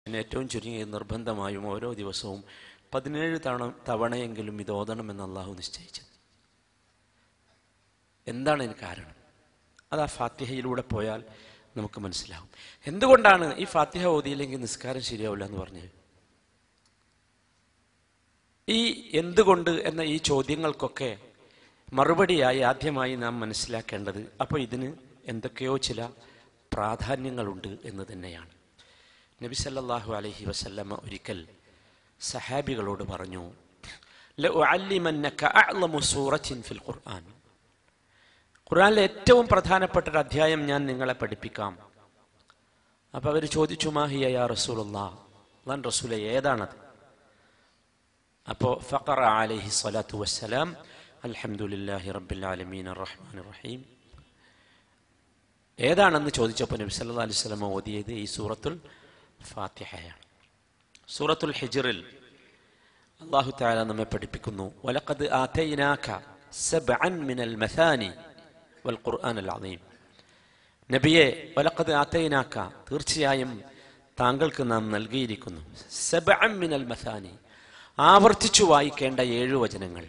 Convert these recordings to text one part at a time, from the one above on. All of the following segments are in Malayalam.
പിന്നെ ഏറ്റവും ചുരുങ്ങിയ നിർബന്ധമായും ഓരോ ദിവസവും പതിനേഴ് തവണ തവണയെങ്കിലും ഇത് ഓതണമെന്ന് അള്ളാഹു നിശ്ചയിച്ചത് എന്താണ് ഇതിന് കാരണം അത് ആ ഫാത്തിഹയിലൂടെ പോയാൽ നമുക്ക് മനസ്സിലാവും എന്തുകൊണ്ടാണ് ഈ ഫാത്തിഹ ഓതിയില്ലെങ്കിൽ നിസ്കാരം ശരിയാവില്ല എന്ന് പറഞ്ഞത് ഈ എന്തുകൊണ്ട് എന്ന ഈ ചോദ്യങ്ങൾക്കൊക്കെ മറുപടിയായി ആദ്യമായി നാം മനസ്സിലാക്കേണ്ടത് അപ്പോൾ ഇതിന് എന്തൊക്കെയോ ചില പ്രാധാന്യങ്ങളുണ്ട് എന്ന് തന്നെയാണ് നബി സല്ലല്ലാഹു അലൈഹി വസല്ലമ ഒരിക്കൽ സഹാബികളോട് പറഞ്ഞു ലഉഅല്ലിമന്നക അഅ്ലമു സൂറത്തിൻ ഫിൽ ഖുർആൻ ഖുർആനിലെ ഏറ്റവും പ്രധാനപ്പെട്ട ഒരു അധ്യായം ഞാൻ നിങ്ങളെ പഠിപ്പിക്കാം അപ്പൊ അവർ ചോദിച്ചു മാഹിയ യാ റസൂലുള്ളാ അല്ലാൻ റസൂലെ ഏതാണത് അപ്പോ ഫഖറ അലൈഹി സ്വലാത്തു വസ്സലാം അൽഹംദുലില്ലാഹി റബ്ബിൽ ആലമീൻ റഹ്മാൻ റഹീം ഏതാണെന്ന് ചോദിച്ചപ്പോൾ നബി സല്ലല്ലാഹു അലൈഹി വസല്ലം ഓതിയത് ഈ സൂറത്തുൽ ഫാത്തിഹയാണ് സൂറത്തുൽ ഹിജ്റിൽ അള്ളാഹു തആല നമ്മെ പഠിപ്പിക്കുന്നു വലഖദ് ആതൈനാക സബ്അൻ മിനൽ മഥാനി വൽ ഖുർആനൽ അദീം നബിയെ വലഖദ് ആതൈനാക തീർച്ചയായും താങ്കൾക്ക് നാം നൽകിയിരിക്കുന്നു സബ്അൻ മിനൽ മഥാനി ആവർത്തിച്ചു വായിക്കേണ്ട ഏഴു വചനങ്ങൾ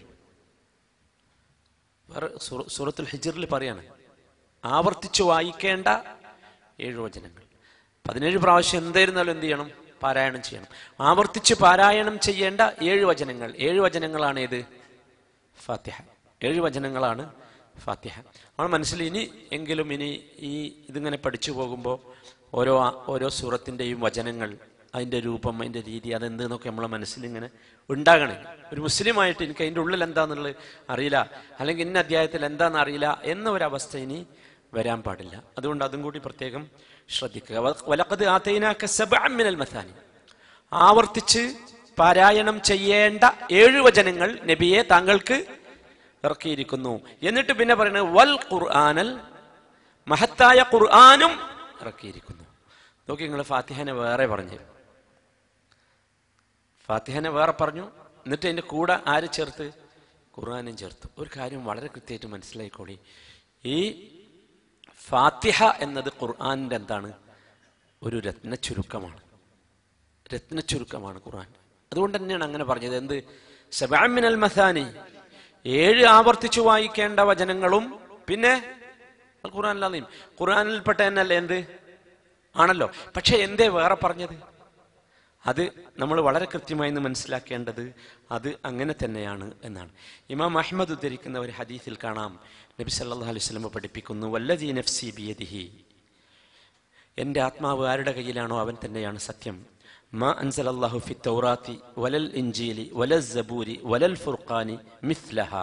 വേറെ സൂറ- സൂറത്തുൽ ഹിജ്റിൽ പറയാണ് ആവർത്തിച്ചു വായിക്കേണ്ട ഏഴു വചനങ്ങൾ പതിനേഴ് പ്രാവശ്യം എന്തായിരുന്നാലും എന്ത് ചെയ്യണം പാരായണം ചെയ്യണം ആവർത്തിച്ച് പാരായണം ചെയ്യേണ്ട ഏഴ് വചനങ്ങൾ ഏഴ് വചനങ്ങളാണ് ഏത് ഫാത്തിഹ ഏഴ് വചനങ്ങളാണ് ഫാത്തിഹ നമ്മൾ മനസ്സിൽ ഇനി എങ്കിലും ഇനി ഈ ഇതിങ്ങനെ പഠിച്ചു പോകുമ്പോൾ ഓരോ ആ- ഓരോ സൂറത്തിൻ്റെയും വചനങ്ങൾ അതിൻ്റെ രൂപം അതിൻ്റെ രീതി അതെന്ത് എന്നൊക്കെ നമ്മളെ മനസ്സിൽ ഇങ്ങനെ ഉണ്ടാകണേ ഒരു മുസ്ലിമായിട്ട് എനിക്ക് അതിൻ്റെ ഉള്ളിൽ എന്താണെന്നുള്ളത് അറിയില്ല അല്ലെങ്കിൽ ഇന്ന അധ്യായത്തിൽ എന്താണെന്ന് അറിയില്ല എന്ന ഒരവസ്ഥ ഇനി വരാൻ പാടില്ല അതുകൊണ്ട് അതും കൂടി പ്രത്യേകം ശ്രദ്ധിക്കുക വ- വലഖദ് ആതൈനാക സബ്അൻ മിനൽ മഥാനി ആവർത്തിച്ച് പാരായണം ചെയ്യേണ്ട ഏഴ് വചനങ്ങൾ നബിയെ താങ്കൾക്ക് ഇറക്കിയിരിക്കുന്നു എന്നിട്ട് പിന്നെ പറയുന്നത് വൽ ഖുർആനൽ മഹത്തായ ഖുർആനും ഇറക്കിയിരിക്കുന്നു നോക്കി നിങ്ങൾ ഫാത്തിഹനെ വേറെ പറഞ്ഞു ഫാത്തിഹനെ വേറെ പറഞ്ഞു എന്നിട്ട് അതിന്റെ കൂടെ ആര് ചേർത്ത് ഖുർആനും ചേർത്തു ഒരു കാര്യം വളരെ കൃത്യമായിട്ട് മനസ്സിലായിക്കോളി ഈ ഫാത്തിഹ എന്നത് ഖുർആനിന്റെ എന്താണ് ഒരു രത്ന ചുരുക്കമാണ് രത്ന ചുരുക്കമാണ് ഖുർആൻ അതുകൊണ്ട് തന്നെയാണ് അങ്ങനെ പറഞ്ഞത് എന്ത് സബാമിനൽ മസാനി ഏഴ് ആവർത്തിച്ചു വായിക്കേണ്ട വചനങ്ങളും പിന്നെ ഖുർആൻ അല്ലാതെയും ഖുർആനിൽപ്പെട്ട തന്നെയല്ലേ എന്ത് ആണല്ലോ പക്ഷെ എന്തേ വേറെ പറഞ്ഞത് അത് നമ്മൾ വളരെ കൃത്യമായി ഇന്ന് മനസ്സിലാക്കേണ്ടത് അത് അങ്ങനെ തന്നെയാണ് എന്നാണ് ഇമാം അഹ്മദ് ഉദ്ധരിക്കുന്ന ഒരു ഹദീസിൽ കാണാം നബി സല്ലല്ലാഹു അലൈഹി വസല്ലം പഠിപ്പിക്കുന്നു വല്ലദീ നഫ്സി ബിയദിഹി എൻ്റെ ആത്മാവ് ആരുടെ കയ്യിലാണോ അവൻ തന്നെയാണ് സത്യം മാ അൻസലല്ലാഹു ഫി തൗറാത്തി വലൽ ഇഞ്ചീലി വലൽ സബൂരി വലൽ ഫുർഖാനി മിസ്ലഹ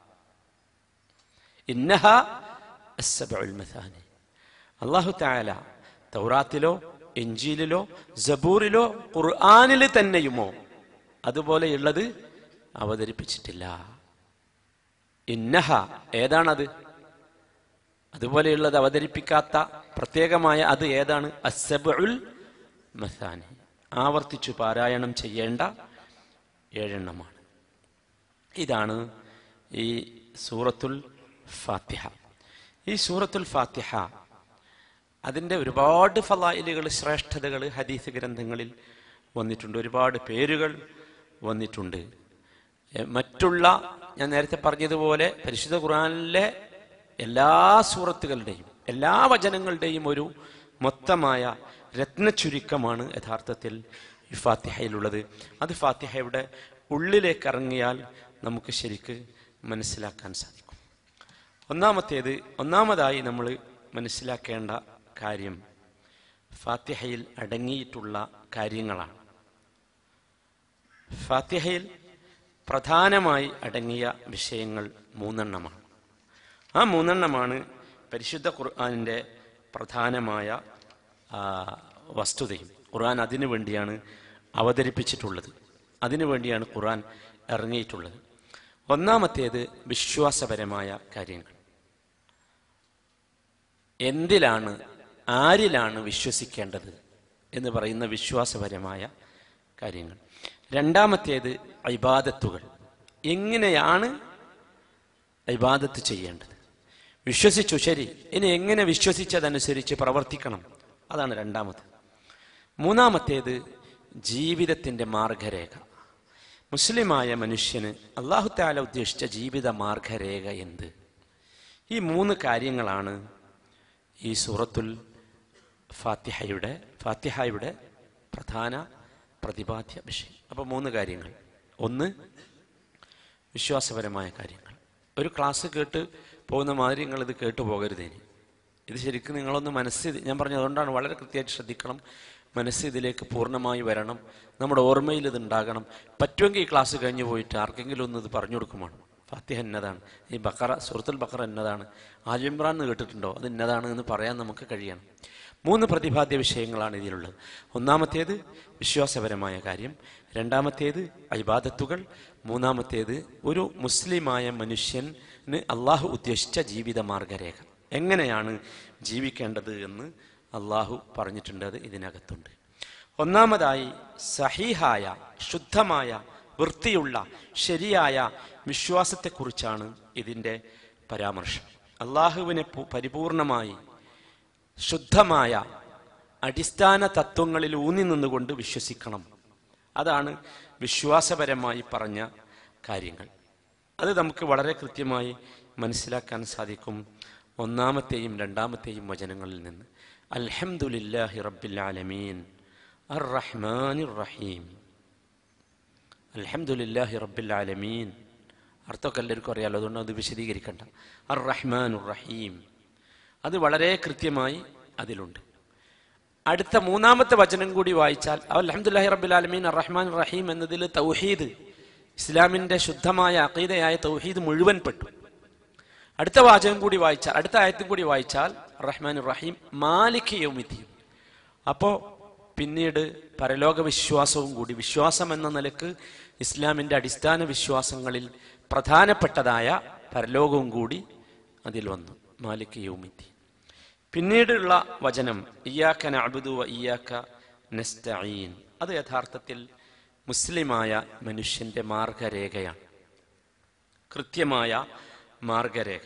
ഇന്നഹ അസ്സബഉൽ മസാനി അല്ലാഹു തആല തൗറാത്തിലോ ഇഞ്ചീലിലോ സബൂറിലോ ഖുർആനിൽ തന്നെയുമോ അതുപോലെയുള്ളത് അവതരിപ്പിച്ചിട്ടില്ല ഇന്നഹ ഏതാണത് അതുപോലെയുള്ളത് അവതരിപ്പിക്കാത്ത പ്രത്യേകമായ അത് ഏതാണ് അസബുൽ മസാനി ആവർത്തിച്ചു പാരായണം ചെയ്യേണ്ട ഏഴെണ്ണമാണ് ഇതാണ് ഈ സൂറത്തുൽ ഫാത്തിഹ ഈ സൂറത്തുൽ ഫാത്തിഹ അതിൻ്റെ ഒരുപാട് ഫലായിലുകൾ ശ്രേഷ്ഠതകൾ ഹദീസ് ഗ്രന്ഥങ്ങളിൽ വന്നിട്ടുണ്ട് ഒരുപാട് പേരുകൾ വന്നിട്ടുണ്ട് എ, മറ്റുള്ള ഞാൻ നേരത്തെ പറഞ്ഞതുപോലെ പരിശുദ്ധ ഖുർആനിലെ എല്ലാ സൂറത്തുകളുടെയും എല്ലാ വചനങ്ങളുടെയും ഒരു മൊത്തമായ രത്നച്ചുരുക്കമാണ് യഥാർത്ഥത്തിൽ ഈ ഫാത്തിഹയിലുള്ളത് അത് ഫാത്തിഹയുടെ ഉള്ളിലേക്ക് ഇറങ്ങിയാൽ നമുക്ക് ശരിക്ക് മനസ്സിലാക്കാൻ സാധിക്കും ഒന്നാമത്തേത് ഒന്നാമതായി നമ്മൾ മനസ്സിലാക്കേണ്ട കാര്യം ഫാത്തിഹയിൽ അടങ്ങിയിട്ടുള്ള കാര്യങ്ങളാണ് ഫാത്തിഹയിൽ പ്രധാനമായി അടങ്ങിയ വിഷയങ്ങൾ മൂന്നെണ്ണമാണ് ആ മൂന്നെണ്ണമാണ് പരിശുദ്ധ ഖുർആാനിൻ്റെ പ്രധാനമായ ആ, വസ്തുതയും ഖുർആൻ അതിനു വേണ്ടിയാണ് അവതരിപ്പിച്ചിട്ടുള്ളത് അതിനു വേണ്ടിയാണ് ഖുർആൻ ഇറങ്ങിയിട്ടുള്ളത് ഒന്നാമത്തേത് വിശ്വാസപരമായ കാര്യങ്ങൾ എന്തിലാണ് ആരിലാണ് വിശ്വസിക്കേണ്ടത് എന്ന് പറയുന്ന വിശ്വാസപരമായ കാര്യങ്ങൾ രണ്ടാമത്തേത് ഇബാദത്തുകൾ എങ്ങനെയാണ് ഇബാദത്ത് ചെയ്യേണ്ടത് വിശ്വസിച്ചു ശരി ഇനി എങ്ങനെ വിശ്വസിച്ചതനുസരിച്ച് പ്രവർത്തിക്കണം അതാണ് രണ്ടാമത് മൂന്നാമത്തേത് ജീവിതത്തിൻ്റെ മാർഗരേഖ മുസ്ലിമായ മനുഷ്യന് അള്ളാഹു താല ഉദ്ദേശിച്ച ജീവിത മാർഗരേഖ എന്ത് ഈ മൂന്ന് കാര്യങ്ങളാണ് ഈ സൂറത്തുൽ ഫാത്തിഹയുടെ ഫാത്തിഹയുടെ പ്രധാന പ്രതിപാദ്യ വിഷയം അപ്പോൾ മൂന്ന് കാര്യങ്ങൾ ഒന്ന് വിശ്വാസപരമായ കാര്യങ്ങൾ ഒരു ക്ലാസ് കേട്ട് പോകുന്ന മാതിരി നിങ്ങൾ ഇത് കേട്ടു പോകരുത് ഇനി ഇത് ശരിക്കും നിങ്ങളൊന്ന് മനസ്സ് ഞാൻ പറഞ്ഞു അതുകൊണ്ടാണ് വളരെ കൃത്യമായിട്ട് ശ്രദ്ധിക്കണം മനസ്സ് ഇതിലേക്ക് പൂർണ്ണമായി വരണം നമ്മുടെ ഓർമ്മയിൽ ഇത് ഉണ്ടാകണം പറ്റുമെങ്കിൽ ഈ ക്ലാസ് കഴിഞ്ഞ് പോയിട്ട് ആർക്കെങ്കിലും ഒന്ന് ഇത് പറഞ്ഞു കൊടുക്കുമാണ് ഫാത്തിഹ എന്നതാണ് ഈ ബക്കറ സുഹൃത്തുൽ ബക്കറ എന്നതാണ് ആലിമ്രാൻ എന്ന് കേട്ടിട്ടുണ്ടോ അത് എന്നതാണ് എന്ന് പറയാൻ നമുക്ക് കഴിയണം മൂന്ന് പ്രതിപാദ്യ വിഷയങ്ങളാണ് ഇതിലുള്ളത് ഒന്നാമത്തേത് വിശ്വാസപരമായ കാര്യം രണ്ടാമത്തേത് അഭിബാദത്തുകൾ മൂന്നാമത്തേത് ഒരു മുസ്ലിമായ മനുഷ്യന് അള്ളാഹു ഉദ്ദേശിച്ച ജീവിത മാർഗരേഖ എങ്ങനെയാണ് ജീവിക്കേണ്ടത് എന്ന് അള്ളാഹു പറഞ്ഞിട്ടുണ്ട് അത് ഇതിനകത്തുണ്ട് ഒന്നാമതായി സഹീഹായ ശുദ്ധമായ വൃത്തിയുള്ള ശരിയായ വിശ്വാസത്തെക്കുറിച്ചാണ് ഇതിൻ്റെ പരാമർശം അള്ളാഹുവിനെ പു- പരിപൂർണമായി ശുദ്ധമായ അടിസ്ഥാന തത്വങ്ങളിൽ ഊന്നി നിന്നുകൊണ്ട് വിശ്വസിക്കണം അതാണ് വിശ്വാസപരമായി പറഞ്ഞ കാര്യങ്ങൾ അത് നമുക്ക് വളരെ കൃത്യമായി മനസ്സിലാക്കാൻ സാധിക്കും ഒന്നാമത്തെയും രണ്ടാമത്തെയും വചനങ്ങളിൽ നിന്ന് അൽഹംദുലില്ലാഹി റബ്ബിൽ ആലമീൻ അർ റഹ്മാനിർ റഹീം അൽഹംദുലില്ലാഹി റബ്ബിൽ ആലമീൻ അർത്ഥമൊക്കെ എല്ലാവർക്കും അറിയാലോ അതുകൊണ്ട് അത് വിശദീകരിക്കണ്ട അർ റഹ്മാനുർ റഹീം അത് വളരെ കൃത്യമായി അതിലുണ്ട് അടുത്ത മൂന്നാമത്തെ വചനം കൂടി വായിച്ചാൽ അലഹമുല്ലാഹി റബ്ബുൽ ആലമീൻ റഹ്മാൻ റഹീം എന്നതിൽ തൗഹീദ് ഇസ്ലാമിന്റെ ശുദ്ധമായ അഖീദയായ തൗഹീദ് മുഴുവൻ പെട്ടു അടുത്ത വാചകം കൂടി വായിച്ചാൽ അടുത്ത ആയത്തും കൂടി വായിച്ചാൽ റഹ്മാൻ റഹീം മാലിക് യൗമിദ്ദീൻ അപ്പോ പിന്നീട് പരലോക വിശ്വാസവും കൂടി വിശ്വാസം എന്ന നിലക്ക് ഇസ്ലാമിന്റെ അടിസ്ഥാന വിശ്വാസങ്ങളിൽ പ്രധാനപ്പെട്ടതായ പരലോകവും കൂടി അതിൽ വന്നു മാലിക് യൗമിദ്ദീൻ പിന്നീടുള്ള വചനം ഇയാക്ക നഅബുദു വ ഇയാക്ക നസ്തഈൻ അത് യഥാർത്ഥത്തിൽ മുസ്ലിമായ മനുഷ്യന്റെ മാർഗരേഖയാണ് കൃത്യമായ മാർഗരേഖ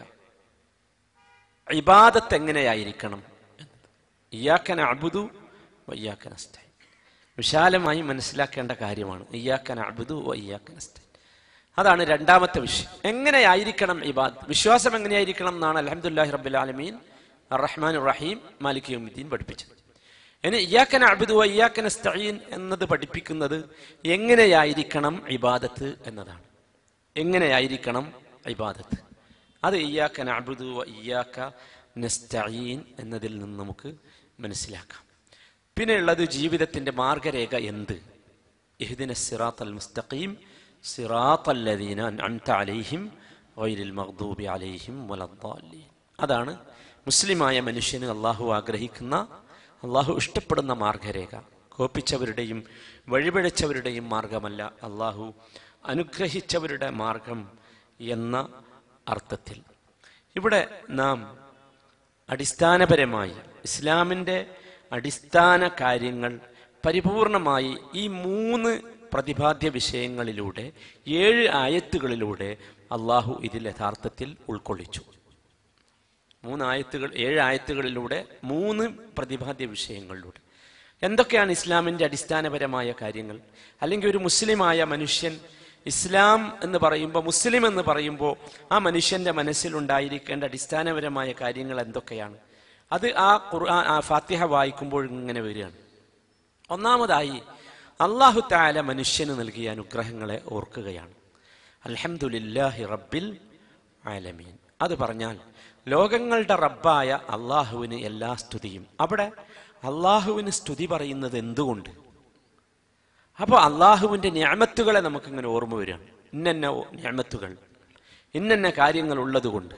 ഇബാദത്ത് എങ്ങനെയായിരിക്കണം എന്നത് ഇയാക്ക നഅബുദു വ ഇയാക്ക നസ്തഈൻ വിശാലമായി മനസ്സിലാക്കേണ്ട കാര്യമാണ് ഇയാക്ക നഅബുദു വ ഇയാക്ക നസ്തഈൻ അതാണ് രണ്ടാമത്തെ വിഷയം എങ്ങനെയായിരിക്കണം ഇബാദ് വിശ്വാസം എങ്ങനെയായിരിക്കണം എന്നാണ് അലഹമുല്ലാഹി റബ്ബുൽ ആലമീൻ റഹ്മാൻ റഹീം മാലിക് യൗമിദ്ദീൻ പഠിപ്പിച്ചത് ഇനി ഇയാക്കൻ അബുദു ഇയാക്കൻ സ്തഈൻ എന്നത് പഠിപ്പിക്കുന്നത് എങ്ങനെയായിരിക്കണം ഇബാദത്ത് എന്നതാണ് എങ്ങനെയായിരിക്കണം ഇബാദത്ത് അത് ഇയാക്കൻ അബുദു ഇയാക്ക നസ്തഈൻ എന്നതിൽ നിന്ന് നമുക്ക് മനസ്സിലാക്കാം പിന്നെ ഉള്ളത് ജീവിതത്തിന്റെ മാർഗരേഖ എന്ത് ഇഹ്ദിന സിറാത്തൽ മുസ്തഖീം സിറാത്തൽ ലദീന അൻഅംത അലൈഹിം ഗൈരിൽ മഗ്ദൂബി അലൈഹിം വലദ്ദാലീൻ അതാണ് മുസ്ലിമായ മനുഷ്യന് അള്ളാഹു ആഗ്രഹിക്കുന്ന അള്ളാഹു ഇഷ്ടപ്പെടുന്ന മാർഗരേഖ കോപ്പിച്ചവരുടെയും വഴിപിഴച്ചവരുടെയും മാർഗമല്ല അള്ളാഹു അനുഗ്രഹിച്ചവരുടെ മാർഗം എന്ന അർത്ഥത്തിൽ ഇവിടെ നാം അടിസ്ഥാനപരമായി ഇസ്ലാമിൻ്റെ അടിസ്ഥാന കാര്യങ്ങൾ പരിപൂർണമായി ഈ മൂന്ന് പ്രതിപാദ്യ വിഷയങ്ങളിലൂടെ ഏഴ് ആയത്തുകളിലൂടെ അള്ളാഹു ഇതിൽ യഥാർത്ഥത്തിൽ ഉൾക്കൊള്ളിച്ചു മൂന്ന് ആയത്തുകൾ ഏഴ് ആയത്തുകളിലൂടെ മൂന്ന് പ്രതിപാദ്യ വിഷയങ്ങളിലൂടെ എന്തൊക്കെയാണ് ഇസ്ലാമിന്റെ അടിസ്ഥാനപരമായ കാര്യങ്ങൾ അല്ലെങ്കിൽ ഒരു മുസ്ലിമായ മനുഷ്യൻ ഇസ്ലാം എന്ന് പറയുമ്പോൾ മുസ്ലിം എന്ന് പറയുമ്പോൾ ആ മനുഷ്യന്റെ മനസ്സിലുണ്ടായിരിക്കേണ്ട അടിസ്ഥാനപരമായ കാര്യങ്ങൾ എന്തൊക്കെയാണ് അത് ആ ഖുർആൻ ആ ഫാത്തിഹ വായിക്കുമ്പോൾ ഇങ്ങനെ വരികയാണ് ഒന്നാമതായി അള്ളാഹു താല മനുഷ്യന് നൽകിയ അനുഗ്രഹങ്ങളെ ഓർക്കുകയാണ് അൽഹംദുലില്ലാഹി റബ്ബിൽ ആലമീൻ അത് പറഞ്ഞാൽ ലോകങ്ങളുടെ റബ്ബായ അള്ളാഹുവിന് എല്ലാ സ്തുതിയും അവിടെ അള്ളാഹുവിന് സ്തുതി പറയുന്നത് എന്തുകൊണ്ട് അപ്പോൾ അള്ളാഹുവിൻ്റെ ഞാമത്തുകളെ നമുക്കിങ്ങനെ ഓർമ്മ വരികയാണ് ഇന്നന്ന ഞാമത്തുകൾ ഇന്നന്ന കാര്യങ്ങൾ ഉള്ളതുകൊണ്ട്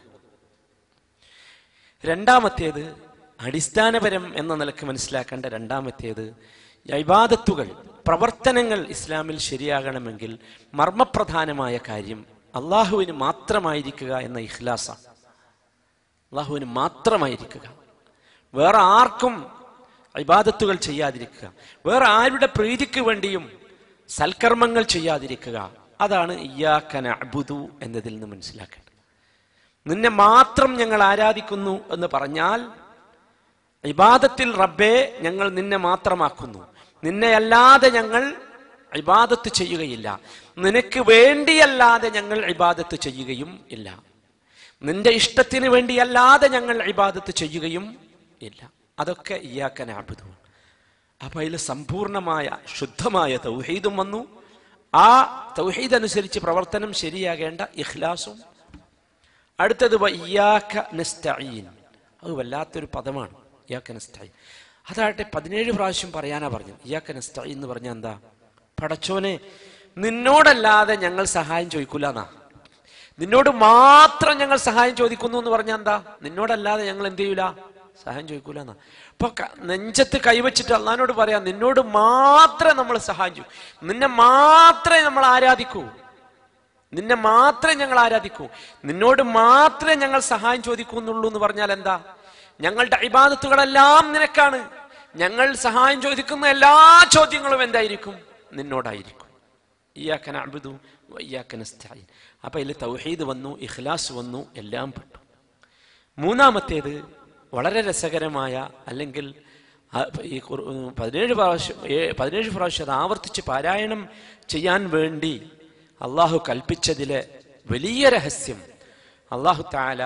രണ്ടാമത്തേത് അടിസ്ഥാനപരം എന്ന നിലക്ക് മനസ്സിലാക്കേണ്ട രണ്ടാമത്തേത് ഇബാദത്തുകൾ പ്രവർത്തനങ്ങൾ ഇസ്ലാമിൽ ശരിയാകണമെങ്കിൽ മർമ്മപ്രധാനമായ കാര്യം അള്ളാഹുവിന് മാത്രമായിരിക്കുക എന്ന ഇഖ്ലാസാണ് അള്ളാഹുവിന് മാത്രമായിരിക്കുക വേറെ ആർക്കും ഇബാദത്തുകൾ ചെയ്യാതിരിക്കുക വേറെ ആരുടെ പ്രീതിക്ക് വേണ്ടിയും സൽക്കർമ്മങ്ങൾ ചെയ്യാതിരിക്കുക അതാണ് ഇയാക്കന അബുദു എന്നതിൽ നിന്ന് മനസ്സിലാക്കേണ്ടത് നിന്നെ മാത്രം ഞങ്ങൾ ആരാധിക്കുന്നു എന്ന് പറഞ്ഞാൽ ഇബാദത്തിൽ റബ്ബെ ഞങ്ങൾ നിന്നെ മാത്രമാക്കുന്നു നിന്നെയല്ലാതെ ഞങ്ങൾ ഇബാദത്ത് ചെയ്യുകയില്ല നിനക്ക് വേണ്ടിയല്ലാതെ ഞങ്ങൾ ഇബാദത്ത് ചെയ്യുകയും ഇല്ല നിന്റെ ഇഷ്ടത്തിന് വേണ്ടിയല്ലാതെ ഞങ്ങൾ ഇബാദത്ത് ചെയ്യുകയും ഇല്ല അതൊക്കെ ഇയാക്കൻ ആബുദമാണ് അപ്പൊ അതിൽ സമ്പൂർണമായ ശുദ്ധമായ തൗഹീദും വന്നു ആ തൗഹീദ് അനുസരിച്ച് പ്രവർത്തനം ശരിയാകേണ്ട ഇഖ്ലാസും അടുത്തത് വയ്യാക്ക നസ്തഈൻ അത് വല്ലാത്തൊരു പദമാണ് ഇയാക്ക നസ്തഈൻ അതാട്ടെ പതിനേഴ് പ്രാവശ്യം പറയാനാ പറഞ്ഞു ഇയാക്ക നസ്തഈൻ എന്ന് പറഞ്ഞാൽ എന്താ പടച്ചോനെ നിന്നോടല്ലാതെ ഞങ്ങൾ സഹായം ചോദിക്കൂല എന്നാ നിന്നോട് മാത്രം ഞങ്ങൾ സഹായം ചോദിക്കുന്നു എന്ന് പറഞ്ഞാൽ എന്താ നിന്നോടല്ലാതെ ഞങ്ങൾ എന്ത് ചെയ്യൂല സഹായം ചോദിക്കൂല എന്നാ അപ്പൊ ക- നെഞ്ചത്ത് കൈവച്ചിട്ട് അള്ളഹാനോട് പറയാം നിന്നോട് മാത്രമേ നമ്മൾ സഹായം ചെയ്യൂ നിന്നെ മാത്രമേ നമ്മൾ ആരാധിക്കൂ നിന്നെ മാത്രമേ ഞങ്ങൾ ആരാധിക്കൂ നിന്നോട് മാത്രമേ ഞങ്ങൾ സഹായം ചോദിക്കുന്നുള്ളൂ എന്ന് പറഞ്ഞാൽ എന്താ ഞങ്ങളുടെ ഇബാദത്തുകളെല്ലാം നിനക്കാണ് ഞങ്ങൾ സഹായം ചോദിക്കുന്ന എല്ലാ ചോദ്യങ്ങളും എന്തായിരിക്കും നിന്നോടായിരിക്കും ഇയാക്കൻ അബുദു ഇയാക്കൻ അപ്പൊ ഇതിൽ തൗഹീദ് വന്നു ഇഖ്ലാസ് വന്നു എല്ലാം പെട്ടു മൂന്നാമത്തേത് വളരെ രസകരമായ അല്ലെങ്കിൽ ആ, ഈ ഖുർ- ഉം, പതിനേഴ് പ്രാവശ്യം ഏ- പതിനേഴ് പ്രാവശ്യം അത് ആവർത്തിച്ച് പാരായണം ചെയ്യാൻ വേണ്ടി അള്ളാഹു കൽപ്പിച്ചതിലെ വലിയ രഹസ്യം അള്ളാഹു താല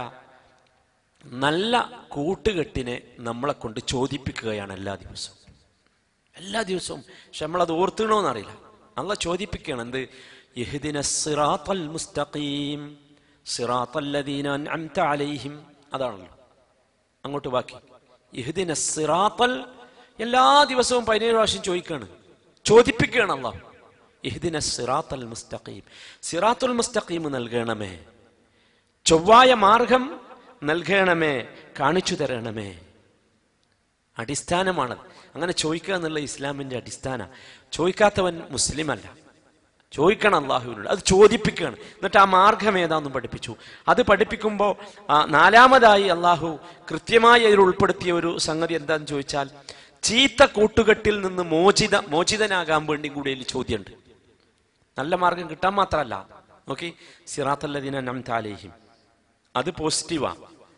നല്ല കൂട്ടുകെട്ടിനെ നമ്മളെ കൊണ്ട് ചോദിപ്പിക്കുകയാണ് എല്ലാ ദിവസവും എല്ലാ ദിവസവും പക്ഷെ നമ്മളത് ഓർത്തണോന്ന് അറിയില്ല അള്ള ചോദിപ്പിക്കുകയാണ് എന്ത് ഇഹ്ദിന സിറാത്തൽ മുസ്തഖീം സിറാത്തൽ ലദീന അൻഅംത അലൈഹിം അതാണല്ലോ അങ്ങോട്ട് ബാക്കി ഇഹ്ദിന സിറാത്തൽ എല്ലാ ദിവസവും പതിനേഴ് പ്രാവശ്യം ചോദിക്കുകയാണ് ചോദിപ്പിക്കുകയാണ് അള്ളാഹു ഇഹ്ദിന സിറാത്തൽ മുസ്തഖീം സിറാത്തുൽ മുസ്തഖീം നൽകണമേ ചൊവ്വായ മാർഗം നൽകണമേ കാണിച്ചു തരണമേ അടിസ്ഥാനമാണ് അങ്ങനെ ചോദിക്കുക എന്നുള്ള ഇസ്ലാമിന്റെ അടിസ്ഥാന ചോദിക്കാത്തവൻ മുസ്ലിം അല്ല ചോദിക്കണം അള്ളാഹുവിനോട് അത് ചോദിപ്പിക്കുകയാണ് എന്നിട്ട് ആ മാർഗം ഏതാന്നും പഠിപ്പിച്ചു അത് പഠിപ്പിക്കുമ്പോൾ നാലാമതായി അള്ളാഹു കൃത്യമായി അതിൽ ഉൾപ്പെടുത്തിയ ഒരു സംഗതി എന്താന്ന് ചോദിച്ചാൽ ചീത്ത കൂട്ടുകെട്ടിൽ നിന്ന് മോചിത മോചിതനാകാൻ വേണ്ടി കൂടി അതിൽ ചോദ്യമുണ്ട് നല്ല മാർഗം കിട്ടാൻ മാത്രമല്ല നോക്കി സിറാത്തല്ലദീന നംതാലേഹിം അത് പോസിറ്റീവാ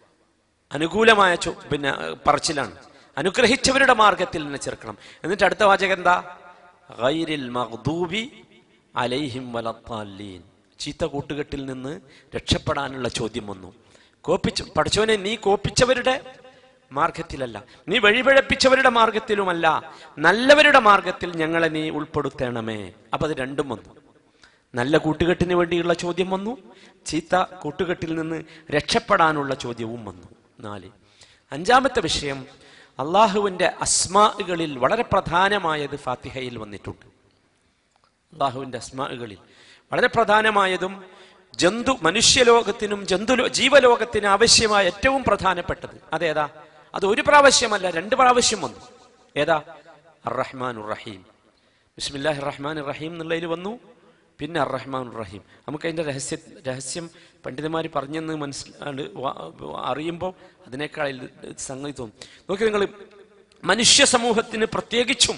അനുകൂലമായ ചോ- പിന്നെ ഏഹ്, പറച്ചിലാണ് അനുഗ്രഹിച്ചവരുടെ മാർഗത്തിൽ നിന്ന് ചേർക്കണം എന്നിട്ട് അടുത്ത വാചകം എന്താ ഗൈരിൽ മഗ്ദൂബി അലൈഹിം വലത്താലീൻ ചീത്ത കൂട്ടുകെട്ടിൽ നിന്ന് രക്ഷപ്പെടാനുള്ള ചോദ്യം വന്നു കോപ്പിച്ചു പഠിച്ചവനെ നീ കോപ്പിച്ചവരുടെ മാർഗത്തിലല്ല നീ വഴിപഴപ്പിച്ചവരുടെ മാർഗത്തിലുമല്ല നല്ലവരുടെ മാർഗത്തിൽ ഞങ്ങളെ നീ ഉൾപ്പെടുത്തണമേ അപ്പൊ അത് രണ്ടും വന്നു നല്ല കൂട്ടുകെട്ടിന് വേണ്ടിയുള്ള ചോദ്യം വന്നു ചീത്ത കൂട്ടുകെട്ടിൽ നിന്ന് രക്ഷപ്പെടാനുള്ള ചോദ്യവും വന്നു നാല് അഞ്ചാമത്തെ വിഷയം അള്ളാഹുവിന്റെ അസ്മാകളിൽ വളരെ പ്രധാനമായത് ഫാത്തിഹയിൽ വന്നിട്ടുണ്ട് അള്ളാഹുവിന്റെ അസ്മാകളിൽ വളരെ പ്രധാനമായതും ജന്തു മനുഷ്യലോകത്തിനും ജന്തു ജീവലോകത്തിനും ആവശ്യമായ ഏറ്റവും പ്രധാനപ്പെട്ടത് അതേതാ അത് ഒരു പ്രാവശ്യമല്ല രണ്ട് പ്രാവശ്യം വന്നു ഏതാ അറഹ്മാൻ റഹീം ബിസ്മില്ലാഹി റഹ്മാൻ റഹീം എന്നുള്ളതിൽ വന്നു പിന്നെ അറഹ്മാൻ റഹീം നമുക്ക് അതിന്റെ രഹസ്യ രഹസ്യം പണ്ഡിതന്മാർ പറഞ്ഞെന്ന് മനസ്സിലാണ് അറിയുമ്പോൾ അതിനേക്കാൾ അതിൽ സംഗതി തോന്നും നോക്കി നിങ്ങൾ മനുഷ്യ സമൂഹത്തിന് പ്രത്യേകിച്ചും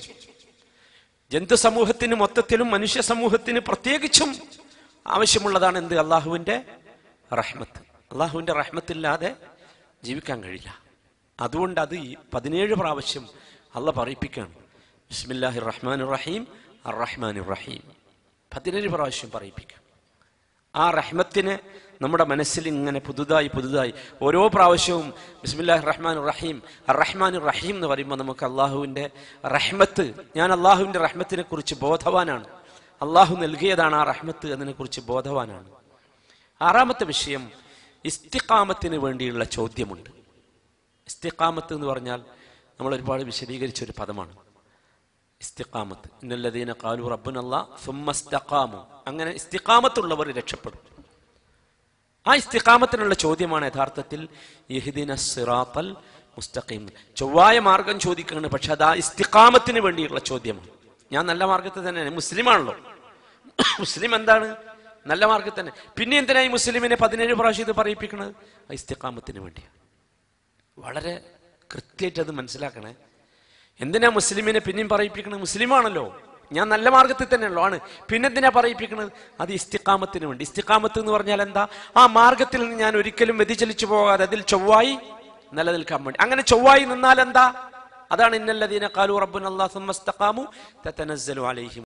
ജന്തു സമൂഹത്തിന് മൊത്തത്തിലും മനുഷ്യ സമൂഹത്തിന് പ്രത്യേകിച്ചും ആവശ്യമുള്ളതാണ് എന്ത് അള്ളാഹുവിന്റെ റഹ്മത്ത് അള്ളാഹുവിന്റെ റഹ്മത്തില്ലാതെ ജീവിക്കാൻ കഴിയില്ല അതുകൊണ്ട് അത് ഈ പതിനേഴ് പ്രാവശ്യം അള്ള പറയിപ്പിക്കുകയാണ് ബിസ്മില്ലാഹി റഹ്മാൻ റഹീം അർ റഹ്മാൻ റഹീം പതിനേഴ് പ്രാവശ്യം പറയിപ്പിക്കുക ആ റഹ്മത്തിന് നമ്മുടെ മനസ്സിൽ ഇങ്ങനെ പുതുതായി പുതുതായി ഓരോ പ്രാവശ്യവും ബിസ്മില്ലാഹി റഹ്മാൻ റഹീം റഹ്മാൻ റഹീം എന്ന് പറയുമ്പോൾ നമുക്ക് അള്ളാഹുവിൻ്റെ റഹ്മത്ത് ഞാൻ അള്ളാഹുവിൻ്റെ റഹ്മത്തിനെ കുറിച്ച് ബോധവാനാണ് അള്ളാഹു നൽകിയതാണ് ആ റഹ്മത്ത് അതിനെക്കുറിച്ച് ബോധവാനാണ് ആറാമത്തെ വിഷയം ഇസ്തിഖാമത്തിന് വേണ്ടിയുള്ള ചോദ്യമുണ്ട് ഇസ്തിഖാമത്ത് എന്ന് പറഞ്ഞാൽ നമ്മൾ ഒരുപാട് വിശദീകരിച്ച ഒരു പദമാണ് ഇസ്തിഖാമത്ത് ഇന്നല്ലദീന ഖാലു റബ്ബുനല്ലാ സുമ്മ ഇസ്തഖാമു അങ്ങനെ ഇസ്തിഖാമത്തുള്ളവർ രക്ഷപ്പെടും ആ ഇസ്തിഖാമത്തിനുള്ള ചോദ്യമാണ് യഥാർത്ഥത്തിൽ യഹ്ദിന സിറാത്തൽ മുസ്തഖീം ചൊവ്വായ മാർഗം ചോദിക്കുകയാണ് പക്ഷെ അത് ആ ഇസ്തിഖാമത്തിന് വേണ്ടിയുള്ള ചോദ്യമാണ് ഞാൻ നല്ല മാർഗത്തിൽ തന്നെയാണ് മുസ്ലിമാണല്ലോ മുസ്ലിം എന്താണ് നല്ല മാർഗത്തിൽ തന്നെ പിന്നെ എന്തിനായി മുസ്ലിമിനെ പതിനേഴ് പ്രാവശ്യം ഇത് പറയിപ്പിക്കുന്നത് ആ ഇസ്തിഖാമത്തിന് വേണ്ടിയാണ് വളരെ കൃത്യമായിട്ട് അത് മനസ്സിലാക്കണേ എന്തിനാ മുസ്ലിമിനെ പിന്നെയും പറയിപ്പിക്കണത് മുസ്ലിമാണല്ലോ ഞാൻ നല്ല മാർഗത്തിൽ തന്നെയുള്ളൂ ആണ് പിന്നെന്തിനാ പറയിപ്പിക്കുന്നത് അത് ഇസ്തിക്കാമത്തിന് വേണ്ടി ഇസ്തിക്കാമത്ത് എന്ന് പറഞ്ഞാൽ എന്താ ആ മാർഗത്തിൽ നിന്ന് ഞാൻ ഒരിക്കലും വ്യതിചലിച്ചു പോകാതെ അതിൽ ചൊവ്വായി നിലനിൽക്കാൻ വേണ്ടി അങ്ങനെ ചൊവ്വായി നിന്നാൽ എന്താ അതാണ് ഇന്നല്ലദീന ഖാലു റബ്ബുന അല്ലാഹു സുമ്മ ഇസ്തഖാമു തതനസ്സലു അലൈഹിം